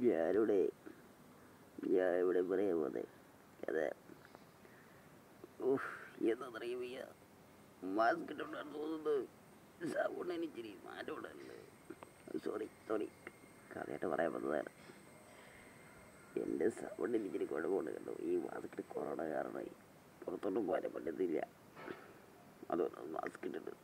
ഞാനിവിടെ ഞാനിവിടെ പറയാൻ പോകുന്നത് അതെ ഉഫ് എന്നറിയ വയ്യ മാസ്ക് ഇട്ടുകൊണ്ടാണ് തോന്നുന്നത് സൗണ്ടിന് ഇച്ചിരി മാറ്റമുണ്ടല്ലോ സോറി സോറി കഥയായിട്ട് പറയാൻ വന്നതാണ് എൻ്റെ സൗണ്ടിന് ഇച്ചിരി കുഴപ്പമുണ്ട് കേട്ടോ ഈ മാസ്കിൽ കൊറോണ കാരണമായി പുറത്തോട്ടും പോകാൻ പറ്റത്തില്ല അതുകൊണ്ട് മാസ്ക് ഇട്ടിട്ട്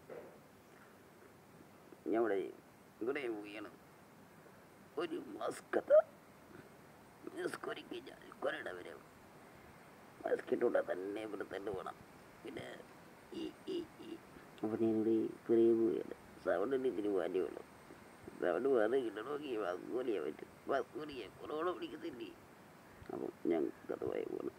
ഞാൻ ഇവിടെ ഇവിടെ പോവുകയാണ് ഒരു മാസ്ക് മാസ്ക് ഒരുക്കി ഞാൻ കൊറോണ വരും മാസ്ക് ഇട്ടുകൊണ്ട് തന്നെ ഇവിടെ തന്നെ പോകണം പിന്നെ ഈ ഈ ഈ അപ്പോൾ ഞാനിവിടെ പുറകെ പോവുകയാണ് സൗണ്ടിന് ഇത്തിരി മാറ്റമുള്ളൂ സൗണ്ട് വേറെ കിട്ടണമെങ്കിൽ മാസ്ക് വലിയാൻ പറ്റും മാസ്ക് വലിയാൻ കൊറോണ പിടിക്കത്തില്ലേ അപ്പം ഞാൻ കഥ പോയ പോകണം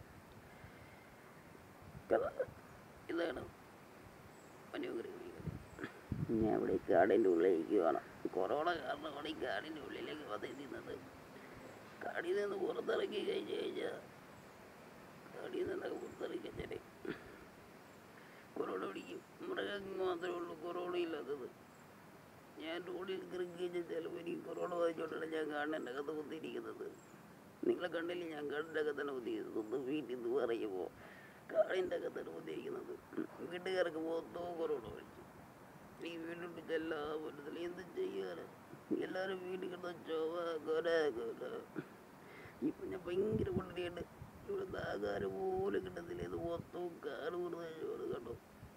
കഥ ഇതാണ് മനോഹരമായ കഥ ഞാൻ ഇവിടെ കാടിൻ്റെ ഉള്ളിലേക്ക് വേണം കൊറോണ കാരണമാണ് ഈ കാടിൻ്റെ ഉള്ളിലേക്ക് വന്നിരുന്നത് കാടിൽ നിന്ന് പുറത്തിറക്കി കഴിഞ്ഞ് കഴിഞ്ഞാൽ കാടിൽ നിന്നൊക്കെ പുറത്തിറക്കി കഴിഞ്ഞാൽ കൊറോണ പിടിക്കും മൃഗങ്ങൾ മാത്രമേ ഉള്ളൂ കൊറോണ ഇല്ലാത്തത് ഞാൻ റോഡിൽ ഇറങ്ങി കഴിഞ്ഞാൽ ചിലപ്പോൾ എനിക്ക് കൊറോണ ബാധിച്ചോണ്ടാണ് ഞാൻ കാടിൻ്റെ അകത്ത് കുത്തിയിരിക്കുന്നത് നിങ്ങളെ കണ്ടില്ല ഞാൻ കാടിൻ്റെ അകത്താണ് കുത്തിയിരിക്കുന്നത് ഒന്ന് വീട്ടിൽ നിന്ന് പറയുമ്പോൾ കാടിൻ്റെ അകത്താണ് കുത്തിയിരിക്കുന്നത് വീട്ടുകാർക്ക് മൊത്തം കൊറോണ പിടിച്ചു ഈ വീട്ടിൽ ചെല്ലാൻ പറ്റത്തില്ല എന്ത് ചെയ്യാറ് എല്ലാവരും വീട്ടിൽ കിടന്ന ചൊവ്വ കൊല കൊല ഇപ്പം ഞാൻ ഭയങ്കര കൊണ്ടിരിക്കണ്ട് ഇവിടുത്തെ ആകാരം പോലും കിട്ടത്തില്ല ഇത് മൊത്തവും കാട് കൂടുന്ന ചോറ് കണ്ടോ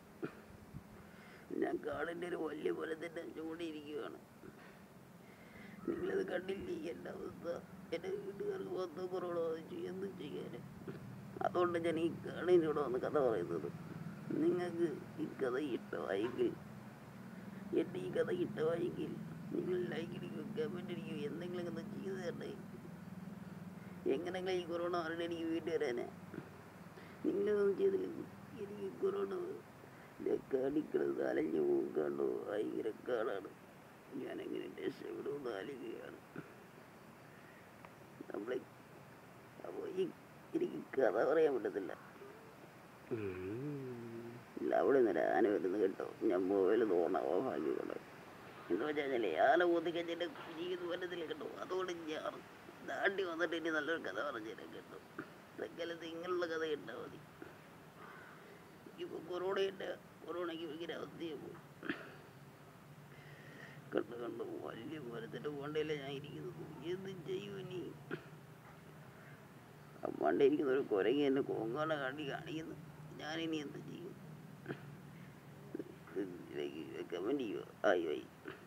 ഞാൻ കാടിൻ്റെ ഒരു വലിയ ഫലത്തിൻ്റെ ചൂണ്ടിയിരിക്കുകയാണ് നിങ്ങളിത് കണ്ടില്ലേ എൻ്റെ അവസ്ഥ എൻ്റെ വീട്ടുകാർക്ക് മൊത്തം കൊറോണ ബാധിച്ചു എന്ത് ചെയ്യാൻ അതുകൊണ്ട് ഞാൻ ഈ കാടിനോട് വന്ന് കഥ പറയുന്നത് നിങ്ങൾക്ക് ഈ കഥ ഇഷ്ടമായെങ്കിൽ എൻ്റെ ഈ കഥ ഇഷ്ടമായെങ്കിൽ നിങ്ങൾ ലൈക്ക് അടിക്കുക കമൻ്റ് അടിക്കുക എന്തെങ്കിലും ഒന്ന് ചെയ്തു തരണ്ടേ എങ്ങനെങ്കിലും ഈ കൊറോണ മാറിയിട്ട് എനിക്ക് വീട്ടിൽ വരാനാ നിങ്ങളൊന്നും ചെയ്തില്ല എനിക്ക് കൊറോണ ഇതൊക്കെ അടിക്കണത് അലഞ്ഞു പോകും കണ്ടോ ഭയങ്കര കാടാണ് ഞാനെങ്ങനെ രക്ഷപ്പെടുമെന്ന് ആലോചിക്കുകയാണ് നമ്മളെ അപ്പോൾ ഈ എനിക്ക് കഥ പറയാൻ പറ്റത്തില്ല ഇല്ല അവിടെ നിന്ന് ആന വരുന്നു കേട്ടോ ഞാൻ മൊബൈൽ തോന്നണം ഓഫാക്കി കൊണ്ട് എന്ന് വെച്ചാൽ ആന ഒതുക്കച്ചിട്ട് ജീവിതം പറ്റത്തില്ല കേട്ടോ അതുകൊണ്ട് ഞാൻ നാട്ടി വന്നിട്ട് ഇനി നല്ലൊരു കഥ പറഞ്ഞുതരാം കേട്ടോ തൽക്കാലത്ത് ഇങ്ങനെയുള്ള കഥ കേട്ടാൽ മതി ഇപ്പോൾ കൊറോണയുടെ കൊറോണയ്ക്ക് ഭയങ്കര അവസ്ഥയെ പോകും കണ്ടു കണ്ടു വലിയ മരത്തിൻ്റെ കൊണ്ടയില്ല ഞാൻ ഇരിക്കുന്നത് എന്ത് ചെയ്യും ഇനി പണ്ടേ ഇരിക്കുന്ന ഒരു കുരങ്ങി എന്നെ കൊങ്ങാണ് കാട്ടി കാണിക്കുന്നു ഞാനിനി എന്ത് ചെയ്യും കമൻറ്റ് ചെയ്യുക ആയി ആയി